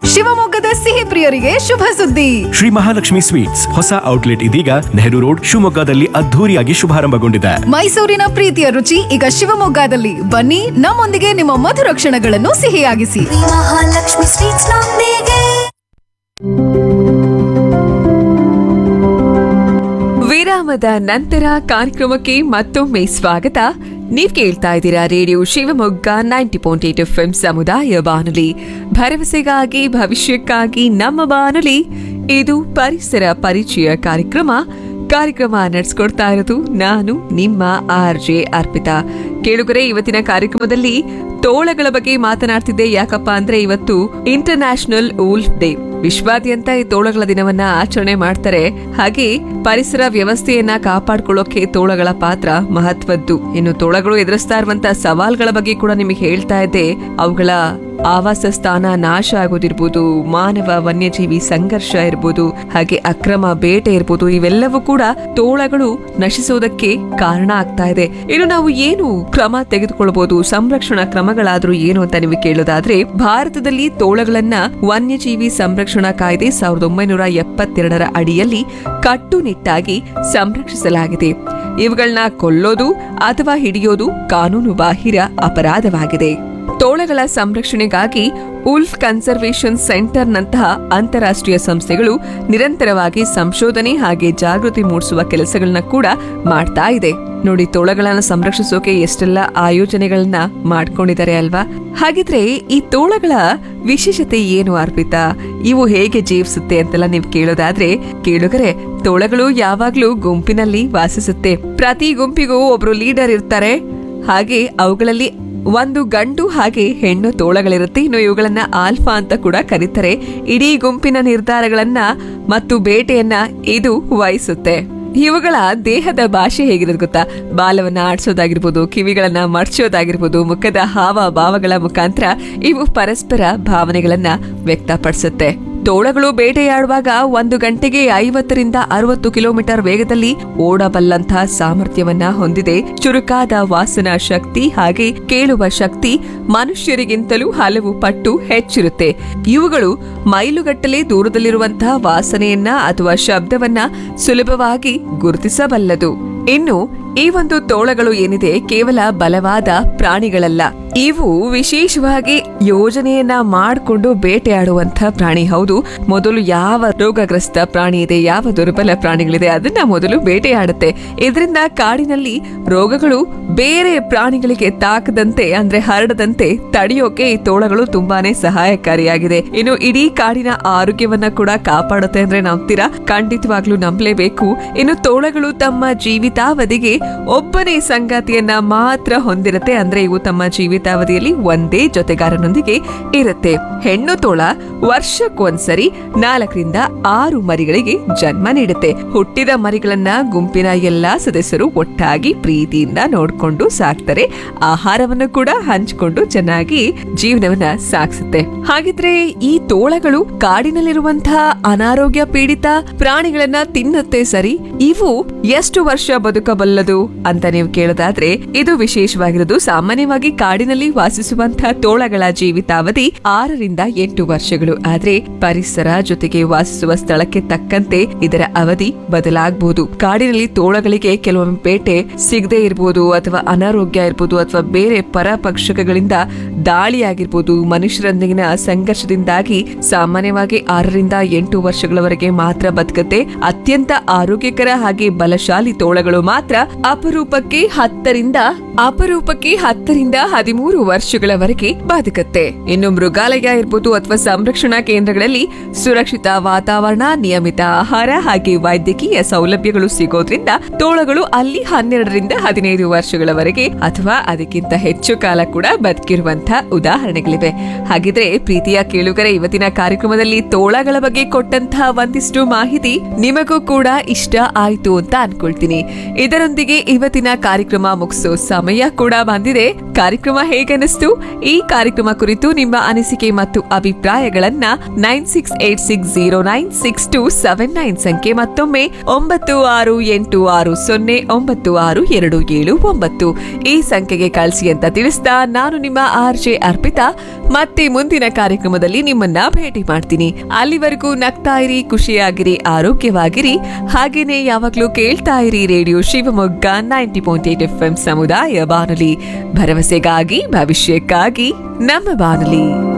ಶಿವಮೊಗ್ಗದ ಸಿಹಿ ಪ್ರಿಯರಿಗೆ ಶುಭ ಸುದ್ದಿ ಶ್ರೀ ಮಹಾಲಕ್ಷ್ಮಿ ಸ್ವೀಟ್ಸ್ ಹೊಸ ಔಟ್ಲೆಟ್ ಇದೀಗ ನೆಹರು ರೋಡ್ ಶಿವಮೊಗ್ಗದಲ್ಲಿ ಅದ್ಧೂರಿಯಾಗಿ ಶುಭಾರಂಭಗೊಂಡಿದೆ ಮೈಸೂರಿನ ಪ್ರೀತಿಯ ರುಚಿ ಈಗ ಶಿವಮೊಗ್ಗದಲ್ಲಿ ಬನ್ನಿ ನಮ್ಮೊಂದಿಗೆ ನಿಮ್ಮ ಮಧುರ ಕ್ಷಣಗಳನ್ನು ಸಿಹಿಯಾಗಿಸಿ ಮಹಾಲಕ್ಷ್ಮಿ ಸ್ವೀಟ್ಸ್ ನೊಂದಿಗೆ ವಿರಾಮದ ನಂತರ ಕಾರ್ಯಕ್ರಮಕ್ಕೆ ಮತ್ತೊಮ್ಮೆ ಸ್ವಾಗತ ನೀವ್ ಕೇಳ್ತಾ ಇದ್ದೀರಾ radio Shivamogga ninety point eight F ಸಮುದಾಯ ಬಾನುಲಿ ಭರವಸೆಗಾಗಿ ಭವಿಷ್ಯಕ್ಕಾಗಿ ನಮ್ಮ ಬಾನುಲಿ ಇದು ಪರಿಸರ ಪರಿಚಯ ಕಾರ್ಯಕ್ರಮ ಕಾರ್ಯಕ್ರಮ ನಡೆಸ್ಕೊಡ್ತಾ ಇರೋದು ನಾನು ನಿಮ್ಮ ಆರ್ ಜೆ ಅರ್ಪಿತಾ ಕೇಳುಗರೆ ಇವತ್ತಿನ ಕಾರ್ಯಕ್ರಮದಲ್ಲಿ ತೋಳಗಳ ಬಗ್ಗೆ ಮಾತನಾಡ್ತಿದ್ದೆ ಯಾಕಪ್ಪ ಅಂದ್ರೆ ಇವತ್ತು ಇಂಟರ್ನ್ಯಾಷನಲ್ ಊಲ್ಫ್ ಡೇ ವಿಶ್ವಾದ್ಯಂತ ಈ ತೋಳಗಳ ದಿನವನ್ನ ಆಚರಣೆ ಮಾಡ್ತಾರೆ ಹಾಗೆ ಪರಿಸರ ವ್ಯವಸ್ಥೆಯನ್ನ ಕಾಪಾಡ್ಕೊಳ್ಳೋಕೆ ತೋಳಗಳ ಪಾತ್ರ ಮಹತ್ವದ್ದು ಇನ್ನು ತೋಳಗಳು ಎದುರಿಸ್ತಾ ಇರುವಂತ ಸವಾಲ್ಗಳ ಬಗ್ಗೆ ಕೂಡ ನಿಮಗೆ ಹೇಳ್ತಾ ಇದ್ದೆ ಅವುಗಳ ಆವಾಸ ಸ್ಥಾನ ನಾಶ ಆಗೋದಿರ್ಬೋದು ಮಾನವ ವನ್ಯಜೀವಿ ಸಂಘರ್ಷ ಇರ್ಬೋದು ಹಾಗೆ ಅಕ್ರಮ ಬೇಟೆ ಇರ್ಬೋದು ಇವೆಲ್ಲವೂ ಕೂಡ ತೋಳಗಳು ನಶಿಸೋದಕ್ಕೆ ಕಾರಣ ಆಗ್ತಾ ಇದೆ ಇನ್ನು ನಾವು ಏನು ಕ್ರಮ ತೆಗೆದುಕೊಳ್ಬಹುದು ಸಂರಕ್ಷಣಾ ಕ್ರಮಗಳಾದ್ರೂ ಏನು ಅಂತ ನೀವು ಕೇಳೋದಾದ್ರೆ ಭಾರತದಲ್ಲಿ ತೋಳಗಳನ್ನ ವನ್ಯಜೀವಿ ಸಂರಕ್ಷಣಾ ಕಾಯ್ದೆ ಸಾವಿರದ ಒಂಬೈನೂರ ಎಪ್ಪತ್ತೆರಡರ ಅಡಿಯಲ್ಲಿ ಕಟ್ಟುನಿಟ್ಟಾಗಿ ಸಂರಕ್ಷಿಸಲಾಗಿದೆ ಇವುಗಳನ್ನ ಕೊಲ್ಲೋದು ಅಥವಾ ಹಿಡಿಯೋದು ಕಾನೂನು ಬಾಹಿರ ಅಪರಾಧವಾಗಿದೆ ತೋಳಗಳ ಸಂರಕ್ಷಣೆಗಾಗಿ ಉಲ್ಫ್ ಕನ್ಸರ್ವೇಷನ್ ಸೆಂಟರ್ನಂತಹ ಅಂತಾರಾಷ್ಟ್ರೀಯ ಸಂಸ್ಥೆಗಳು ನಿರಂತರವಾಗಿ ಸಂಶೋಧನೆ ಹಾಗೆ ಜಾಗೃತಿ ಮೂಡಿಸುವ ಕೆಲಸಗಳನ್ನ ಕೂಡ ಮಾಡ್ತಾ ಇದೆ ನೋಡಿ ತೋಳಗಳನ್ನ ಸಂರಕ್ಷಿಸೋಕೆ ಎಷ್ಟೆಲ್ಲ ಆಯೋಜನೆಗಳನ್ನ ಮಾಡ್ಕೊಂಡಿದ್ದಾರೆ ಅಲ್ವಾ ಹಾಗಿದ್ರೆ ಈ ತೋಳಗಳ ವಿಶೇಷತೆ ಏನು ಅರ್ಪಿತಾ ಇವು ಹೇಗೆ ಜೀವಿಸುತ್ತೆ ಅಂತೆಲ್ಲ ನೀವು ಕೇಳೋದಾದ್ರೆ ಕೇಳುಗರೆ ತೋಳಗಳು ಯಾವಾಗ್ಲೂ ಗುಂಪಿನಲ್ಲಿ ವಾಸಿಸುತ್ತೆ ಪ್ರತಿ ಗುಂಪಿಗೂ ಒಬ್ರು ಲೀಡರ್ ಇರ್ತಾರೆ ಹಾಗೆ ಅವುಗಳಲ್ಲಿ ಒಂದು ಗಂಡು ಹಾಗೆ ಹೆಣ್ಣು ತೋಳಗಳಿರುತ್ತೆ ಇನ್ನು ಇವುಗಳನ್ನ ಆಲ್ಫಾ ಅಂತ ಕೂಡ ಕರೀತಾರೆ ಇಡೀ ಗುಂಪಿನ ನಿರ್ಧಾರಗಳನ್ನ ಮತ್ತು ಬೇಟೆಯನ್ನ ಇದು ವಹಿಸುತ್ತೆ ಇವುಗಳ ದೇಹದ ಭಾಷೆ ಹೇಗಿರೋದು ಗೊತ್ತಾ ಬಾಲವನ್ನ ಆಡ್ಸೋದಾಗಿರ್ಬೋದು ಕಿವಿಗಳನ್ನ ಮಡ್ಚೋದಾಗಿರ್ಬೋದು ಮುಖದ ಹಾವ ಭಾವಗಳ ಮುಖಾಂತರ ಇವು ಪರಸ್ಪರ ಭಾವನೆಗಳನ್ನ ವ್ಯಕ್ತಪಡಿಸುತ್ತೆ ತೋಳಗಳು ಬೇಟೆಯಾಡುವಾಗ ಒಂದು ಗಂಟೆಗೆ ಐವತ್ತರಿಂದ ಅರವತ್ತು ಕಿಲೋಮೀಟರ್ ವೇಗದಲ್ಲಿ ಓಡಬಲ್ಲಂತಹ ಸಾಮರ್ಥ್ಯವನ್ನ ಹೊಂದಿದೆ ಚುರುಕಾದ ವಾಸನಾ ಶಕ್ತಿ ಹಾಗೆ ಕೇಳುವ ಶಕ್ತಿ ಮನುಷ್ಯರಿಗಿಂತಲೂ ಹಲವು ಪಟ್ಟು ಹೆಚ್ಚಿರುತ್ತೆ ಇವುಗಳು ಮೈಲುಗಟ್ಟಲೆ ದೂರದಲ್ಲಿರುವಂತಹ ವಾಸನೆಯನ್ನ ಅಥವಾ ಶಬ್ದವನ್ನ ಸುಲಭವಾಗಿ ಗುರುತಿಸಬಲ್ಲದು ಇನ್ನು ಈ ಒಂದು ತೋಳಗಳು ಏನಿದೆ ಕೇವಲ ಬಲವಾದ ಪ್ರಾಣಿಗಳಲ್ಲ ಇವು ವಿಶೇಷವಾಗಿ ಯೋಜನೆಯನ್ನ ಮಾಡಿಕೊಂಡು ಬೇಟೆಯಾಡುವಂತ ಪ್ರಾಣಿ ಹೌದು ಮೊದಲು ಯಾವ ರೋಗಗ್ರಸ್ತ ಪ್ರಾಣಿ ಇದೆ ಯಾವ ದುರ್ಬಲ ಪ್ರಾಣಿಗಳಿದೆ ಅದನ್ನ ಮೊದಲು ಬೇಟೆಯಾಡುತ್ತೆ ಇದರಿಂದ ಕಾಡಿನಲ್ಲಿ ರೋಗಗಳು ಬೇರೆ ಪ್ರಾಣಿಗಳಿಗೆ ತಾಕದಂತೆ ಅಂದ್ರೆ ಹರಡದಂತೆ ತಡೆಯೋಕೆ ಈ ತೋಳಗಳು ತುಂಬಾನೇ ಸಹಾಯಕಾರಿಯಾಗಿದೆ ಇನ್ನು ಇಡೀ ಕಾಡಿನ ಆರೋಗ್ಯವನ್ನ ಕೂಡ ಕಾಪಾಡುತ್ತೆ ಅಂದ್ರೆ ನಂಬ್ತೀರಾ ಖಂಡಿತವಾಗ್ಲೂ ನಂಬಲೇಬೇಕು ಇನ್ನು ತೋಳಗಳು ತಮ್ಮ ಜೀವಿತಾವಧಿಗೆ ಒಬ್ಬನೇ ಸಂಗಾತಿಯನ್ನ ಮಾತ್ರ ಹೊಂದಿರುತ್ತೆ ಅಂದ್ರೆ ಇವು ತಮ್ಮ ಜೀವಿತಾವಧಿಯಲ್ಲಿ ಒಂದೇ ಜೊತೆಗಾರನೊಂದಿಗೆ ಇರುತ್ತೆ ಹೆಣ್ಣು ತೋಳ ವರ್ಷಕ್ಕೊಂದ್ಸರಿ ನಾಲ್ಕರಿಂದ ಆರು ಮರಿಗಳಿಗೆ ಜನ್ಮ ನೀಡುತ್ತೆ ಹುಟ್ಟಿದ ಮರಿಗಳನ್ನ ಗುಂಪಿನ ಎಲ್ಲಾ ಸದಸ್ಯರು ಒಟ್ಟಾಗಿ ಪ್ರೀತಿಯಿಂದ ನೋಡ್ಕೊಂಡು ಸಾಕ್ತಾರೆ ಆಹಾರವನ್ನು ಕೂಡ ಹಂಚಿಕೊಂಡು ಚೆನ್ನಾಗಿ ಜೀವನವನ್ನ ಸಾಗಿಸುತ್ತೆ ಹಾಗಿದ್ರೆ ಈ ತೋಳಗಳು ಕಾಡಿನಲ್ಲಿರುವಂತಹ ಅನಾರೋಗ್ಯ ಪೀಡಿತ ಪ್ರಾಣಿಗಳನ್ನ ತಿನ್ನುತ್ತೆ ಸರಿ ಇವು ಎಷ್ಟು ವರ್ಷ ಬದುಕಬಲ್ಲದು ಅಂತ ನೀವು ಕೇಳೋದಾದ್ರೆ ಇದು ವಿಶೇಷವಾಗಿರೋದು ಸಾಮಾನ್ಯವಾಗಿ ಕಾಡಿನಲ್ಲಿ ವಾಸಿಸುವಂತಹ ತೋಳಗಳ ಜೀವಿತಾವಧಿ ಆರರಿಂದ ಎಂಟು ವರ್ಷಗಳು ಆದ್ರೆ ಪರಿಸರ ಜೊತೆಗೆ ವಾಸಿಸುವ ಸ್ಥಳಕ್ಕೆ ತಕ್ಕಂತೆ ಇದರ ಅವಧಿ ಬದಲಾಗಬಹುದು ಕಾಡಿನಲ್ಲಿ ತೋಳಗಳಿಗೆ ಕೆಲವೊಮ್ಮೆ ಬೇಟೆ ಸಿಗದೆ ಇರಬಹುದು ಅಥವಾ ಅನಾರೋಗ್ಯ ಇರ್ಬೋದು ಅಥವಾ ಬೇರೆ ಪರಪಕ್ಷಕಗಳಿಂದ ದಾಳಿ ಆಗಿರ್ಬೋದು ಮನುಷ್ಯರೊಂದಿಗಿನ ಸಂಘರ್ಷದಿಂದಾಗಿ ಸಾಮಾನ್ಯವಾಗಿ ಆರರಿಂದ ಎಂಟು ವರ್ಷಗಳವರೆಗೆ ಮಾತ್ರ ಬದುಕುತ್ತೆ ಅತ್ಯಂತ ಆರೋಗ್ಯಕರ ಹಾಗೆ ಬಲಶಾಲಿ ತೋಳಗಳು ಮಾತ್ರ ಅಪರೂಪಕ್ಕೆ ಹತ್ತರಿಂದ ಅಪರೂಪಕ್ಕೆ ಹತ್ತರಿಂದ ಹದಿಮೂರು ವರ್ಷಗಳವರೆಗೆ ಬದುಕುತ್ತೆ ಇನ್ನು ಮೃಗಾಲಯ ಇರ್ಬೋದು ಅಥವಾ ಸಂರಕ್ಷಣಾ ಕೇಂದ್ರಗಳಲ್ಲಿ ಸುರಕ್ಷಿತ ವಾತಾವರಣ ನಿಯಮಿತ ಆಹಾರ ಹಾಗೆ ವೈದ್ಯಕೀಯ ಸೌಲಭ್ಯಗಳು ಸಿಗೋದ್ರಿಂದ ತೋಳಗಳು ಅಲ್ಲಿ ಹನ್ನೆರಡರಿಂದ ಹದಿನೈದು ವರ್ಷಗಳವರೆಗೆ ಅಥವಾ ಅದಕ್ಕಿಂತ ಹೆಚ್ಚು ಕಾಲ ಕೂಡ ಬದುಕಿರುವಂತಹ ಉದಾಹರಣೆಗಳಿವೆ ಹಾಗಿದ್ರೆ ಪ್ರೀತಿಯ ಕೇಳುಗರೆ ಇವತ್ತಿನ ಕಾರ್ಯಕ್ರಮದಲ್ಲಿ ತೋಳಗಳ ಬಗ್ಗೆ ಕೊಟ್ಟಂತಹ ಒಂದಿಷ್ಟು ಮಾಹಿತಿ ನಿಮಗೂ ಕೂಡ ಇಷ್ಟ ಆಯ್ತು ಅಂತ ಅನ್ಕೊಳ್ತೀನಿ ಇದರೊಂದಿಗೆ ಇಲ್ಲಿಗೆ ಇವತ್ತಿನ ಕಾರ್ಯಕ್ರಮ ಮುಗಿಸೋ ಸಮಯ ಕೂಡ ಬಂದಿದೆ ಕಾರ್ಯಕ್ರಮ ಹೇಗನಿಸ್ತು ಈ ಕಾರ್ಯಕ್ರಮ ಕುರಿತು ನಿಮ್ಮ ಅನಿಸಿಕೆ ಮತ್ತು ಅಭಿಪ್ರಾಯಗಳನ್ನ nine six eight six zero nine six two seven nine ಸಂಖ್ಯೆ ಮತ್ತೊಮ್ಮೆ ಒಂಬತ್ತು ಆರು ಎಂಟು ಆರು ಸೊನ್ನೆ ಒಂಬತ್ತು ಆರು ಎರಡು ಏಳು ಒಂಬತ್ತು ಈ ಸಂಖ್ಯೆಗೆ ಕಳಿಸಿ ಅಂತ ತಿಳಿಸ್ತಾ ನಾನು ನಿಮ್ಮ ಆರ್ ಜೆ ಅರ್ಪಿತಾ ಮತ್ತೆ ಮುಂದಿನ ಕಾರ್ಯಕ್ರಮದಲ್ಲಿ ನಿಮ್ಮನ್ನ ಭೇಟಿ ಮಾಡ್ತೀನಿ ಅಲ್ಲಿವರೆಗೂ ನಗ್ತಾ ಇರಿ ಖುಷಿಯಾಗಿರಿ ಆರೋಗ್ಯವಾಗಿರಿ ಹಾಗೇನೆ ಯಾವಾಗ್ಲೂ ಕೇಳ್ತಾ ಇರಿ radio Shivamogga ninety point eight F M ಸಮುದಾಯ ಬಾನುಲಿ ಭರವಸೆಗಾಗಿ ಭವಿಷ್ಯಕ್ಕಾಗಿ ನಮ್ಮ ಬಾನುಲಿ